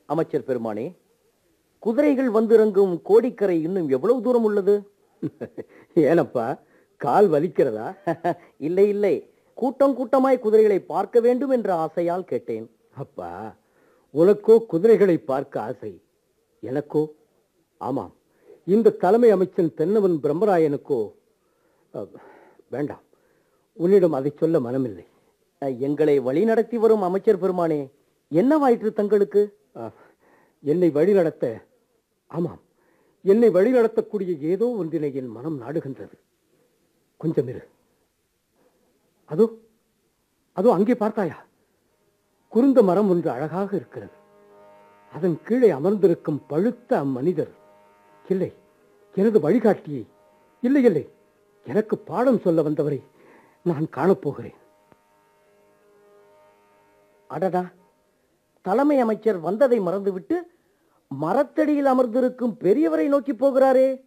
அமைச்சர் பெருமானே குதிரைகள் வந்திறங்கும் கோடிக்கரை இன்னும் எவ்வளவு தூரம் உள்ளது ஏனப்பா கால் வலிக்கிறதா இல்லை இல்லை கூட்டம் கூட்டமாய் குதிரைகளை பார்க்க வேண்டும் என்ற ஆசையால் கேட்டேன் அப்பா உனக்கோ குதிரைகளை பார்க்க ஆசை எனக்கோ ஆமாம் இந்த தலைமை அமைச்சன் தென்னவன் பிரம்மராயனுக்கோ அஹ், வேண்டாம் உன்னிடம் அதை சொல்ல மனமில்லை அஹ், எங்களை வழிநடத்தி வரும் அமைச்சர் பெருமானே என்னவாயிற்று தங்களுக்கு அஹ், என்னை வழிநடத்த ஆமாம் என்னை வழிநடத்தக்கூடிய ஏதோ ஒன்றினை என் மனம் நாடுகின்றது கொஞ்சம் இரு அதோ அதோ அங்கே பார்த்தாயா குருந்த மரம் ஒன்று அழகாக இருக்கிறது அதன் கீழே அமர்ந்திருக்கும் பழுத்த அம்மனிதர் இல்லை எனது வழிகாட்டியை இல்லை இல்லை எனக்கு பாடம் சொல்ல வந்தவரை நான் காணப்போகிறேன் அடடா தலைமை அமைச்சர் வந்ததை மறந்துவிட்டு மரத்தடியில் அமர்ந்திருக்கும் பெரியவரை நோக்கி போகிறாரே